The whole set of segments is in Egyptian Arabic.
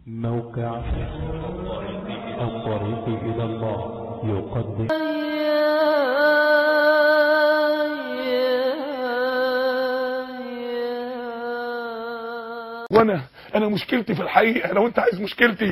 موقع الطريق إلى الله يقدم وانا انا مشكلتي في الحقيقه لو انت عايز مشكلتي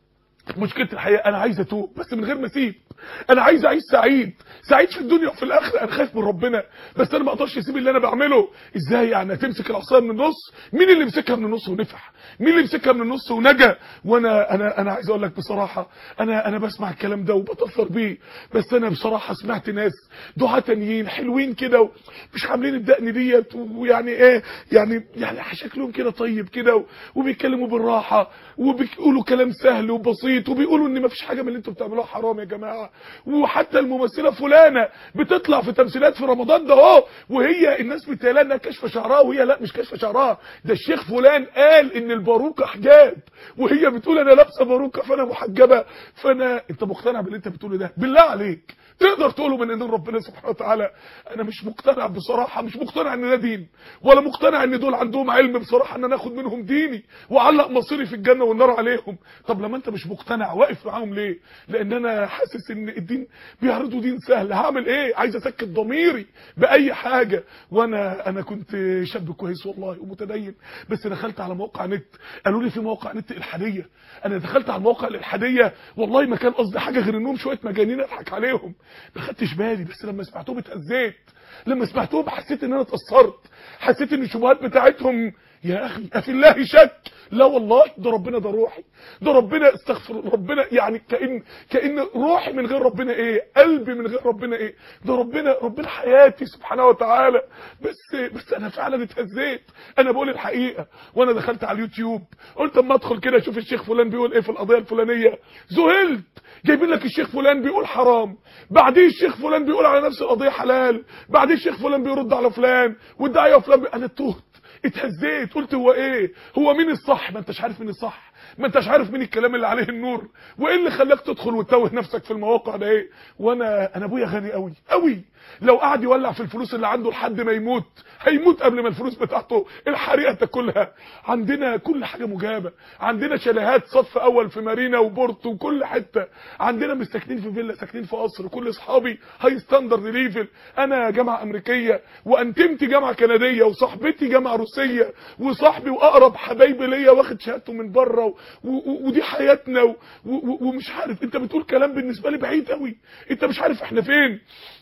مشكلتي الحقيقه انا عايز اتوب بس من غير ما اسيب انا عايز اعيش سعيد سعيد في الدنيا وفي الاخره انا خايف من ربنا بس انا ما اقدرش اسيب اللي انا بعمله ازاي يعني هتمسك العصايه من النص مين اللي مسكها من النص ونفح مين اللي مسكها من النص ونجا وانا انا انا عايز اقول لك بصراحه انا انا بسمع الكلام ده وبتاثر بيه بس انا بصراحه سمعت ناس دعاة تانيين حلوين كده مش عاملين الدقن ديت ويعني ايه يعني يعني شكلهم كده طيب كده وبيتكلموا بالراحه وبيقولوا كلام سهل وبسيط وبيقولوا ان مفيش حاجه من اللي انتوا بتعملوها حرام يا جماعه وحتى الممثله فلانه بتطلع في تمثيلات في رمضان ده اهو وهي الناس بتقال انها كشف شعرها وهي لا مش كشف شعرها ده الشيخ فلان قال ان الباروكه حجاب وهي بتقول انا لابسه باروكه فانا محجبه فانا انت مقتنع باللي انت بتقوله ده بالله عليك تقدر تقوله من ان ربنا سبحانه وتعالى انا مش مقتنع بصراحه مش مقتنع ان ده دين ولا مقتنع ان دول عندهم علم بصراحه ان انا اخد منهم ديني واعلق مصيري في الجنه والنار عليهم طب لما انت مش مقتنع واقف معاهم ليه لان انا حاسس ان الدين بيعرضوا دين سهل هعمل ايه عايز اسكت ضميري باي حاجه وانا انا كنت شاب كويس والله ومتدين بس دخلت على موقع نت قالوا لي في موقع نت الحاديه انا دخلت على المواقع الالحاديه والله ما كان قصدي حاجه غير انهم شويه مجانين اضحك عليهم ما خدتش بالي بس لما سمعتهم اتاذيت لما سمعتهم حسيت ان انا اتاثرت حسيت ان الشبهات بتاعتهم يا اخي افي الله شك لا والله ده ربنا ده روحي ده ربنا استغفر ربنا يعني كان كان روحي من غير ربنا ايه قلبي من غير ربنا ايه ده ربنا ربنا حياتي سبحانه وتعالى بس بس انا فعلا اتهزيت انا بقول الحقيقه وانا دخلت على اليوتيوب قلت اما ادخل كده اشوف الشيخ فلان بيقول ايه في القضيه الفلانيه ذهلت جايبين لك الشيخ فلان بيقول حرام بعديه الشيخ فلان بيقول على نفس القضيه حلال بعديه الشيخ فلان بيرد على فلان والداعيه فلان بي... انا تهت اتهزيت قلت هو ايه هو مين الصح ما انتش عارف مين الصح ما انتش عارف مين الكلام اللي عليه النور وايه اللي خلاك تدخل وتتوه نفسك في المواقع ده ايه وانا انا ابويا غني قوي قوي لو قعد يولع في الفلوس اللي عنده لحد ما يموت هيموت قبل ما الفلوس بتاعته الحريقه تاكلها عندنا كل حاجه مجابه عندنا شاليهات صف اول في مارينا وبورتو وكل حته عندنا مش ساكنين في فيلا ساكنين في قصر كل اصحابي هاي ستاندرد ليفل انا جامعه امريكيه وانتمتي جامعه كنديه وصاحبتي جامعه روسيه وصاحبي واقرب حبايبي ليا واخد شهادته من بره ودي حياتنا ومش عارف انت بتقول كلام بالنسبه لي بعيد قوي انت مش عارف احنا فين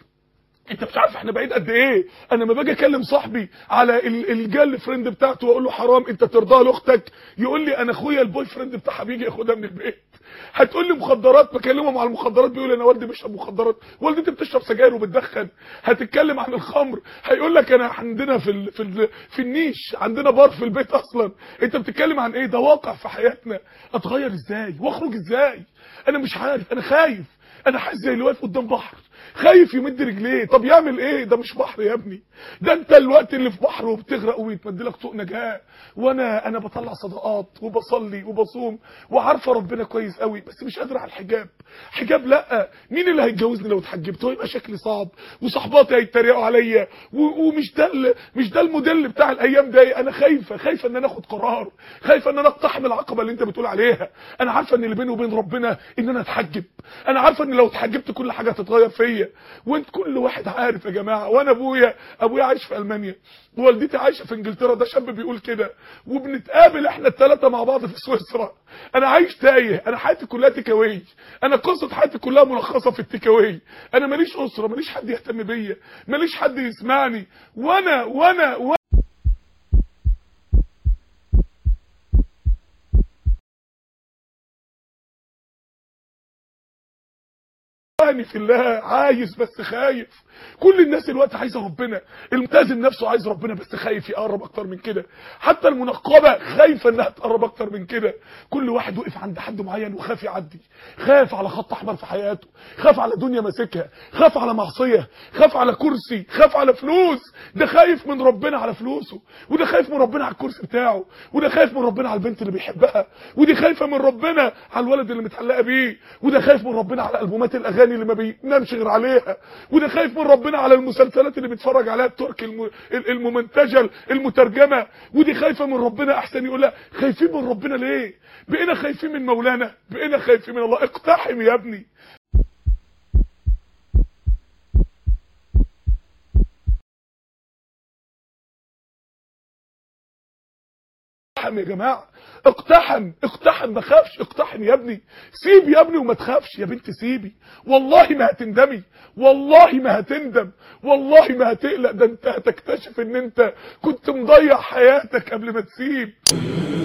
انت مش عارف احنا بعيد قد ايه انا لما باجي اكلم صاحبي على الجيرل فريند بتاعته واقول له حرام انت ترضاها لاختك يقول لي انا اخويا البوي فريند بتاعها بيجي ياخدها من البيت هتقول لي مخدرات بكلمهم على المخدرات بيقول انا والدي بيشرب مخدرات والدتي بتشرب سجاير وبتدخن هتتكلم عن الخمر هيقول لك انا عندنا في ال في ال في النيش عندنا بار في البيت اصلا انت بتتكلم عن ايه ده واقع في حياتنا اتغير ازاي واخرج ازاي انا مش عارف انا خايف انا حاسس زي اللي واقف قدام بحر خايف يمد رجليه طب يعمل ايه ده مش بحر يا ابني ده انت الوقت اللي في بحر وبتغرق ويتمد لك طوق نجاه وانا انا بطلع صدقات وبصلي وبصوم وعارفه ربنا كويس قوي بس مش قادر على الحجاب حجاب لا مين اللي هيتجوزني لو اتحجبت هيبقى شكلي صعب وصحباتي هيتريقوا عليا ومش ده مش ده الموديل بتاع الايام دي انا خايفه خايفه ان انا اخد قرار خايفه ان انا اقتحم العقبه اللي انت بتقول عليها انا عارفه ان اللي بيني وبين ربنا ان انا اتحجب انا عارفه ان لو اتحجبت كل حاجه هتتغير فيا وانت كل واحد عارف يا جماعه وانا ابويا ابويا عايش في المانيا ووالدتي عايشه في انجلترا ده شاب بيقول كده وبنتقابل احنا الثلاثه مع بعض في سويسرا انا عايش تايه انا حياتي كلها تيكاوي انا قصه حياتي كلها ملخصه في التيكاوي انا ماليش اسره ماليش حد يهتم بيا ماليش حد يسمعني وانا وانا, وأنا يعني في الله عايز بس خايف كل الناس دلوقتي عايزه ربنا الملتزم نفسه عايز ربنا بس خايف يقرب اكتر من كده حتى المنقبه خايفه انها تقرب اكتر من كده كل واحد وقف عند حد معين وخاف يعدي خاف على خط احمر في حياته خاف على دنيا ماسكها خاف على معصيه خاف على كرسي خاف على فلوس ده خايف من ربنا على فلوسه وده خايف من ربنا على الكرسي بتاعه وده خايف من ربنا على البنت اللي بيحبها ودي خايفه من ربنا على الولد اللي متعلقه بيه وده خايف من ربنا على البومات الاغاني الاغاني اللي ما بينامش غير عليها وده خايف من ربنا على المسلسلات اللي بيتفرج عليها التركي الم... الممنتجه المترجمه ودي خايفه من ربنا احسن يقول لها خايفين من ربنا ليه بقينا خايفين من مولانا بقينا خايفين من الله اقتحم يا ابني اقتحم يا جماعه اقتحم اقتحم ما خافش اقتحم يا ابني سيب يا ابني وما تخافش يا بنت سيبي والله ما هتندمي والله ما هتندم والله ما هتقلق ده انت هتكتشف ان انت كنت مضيع حياتك قبل ما تسيب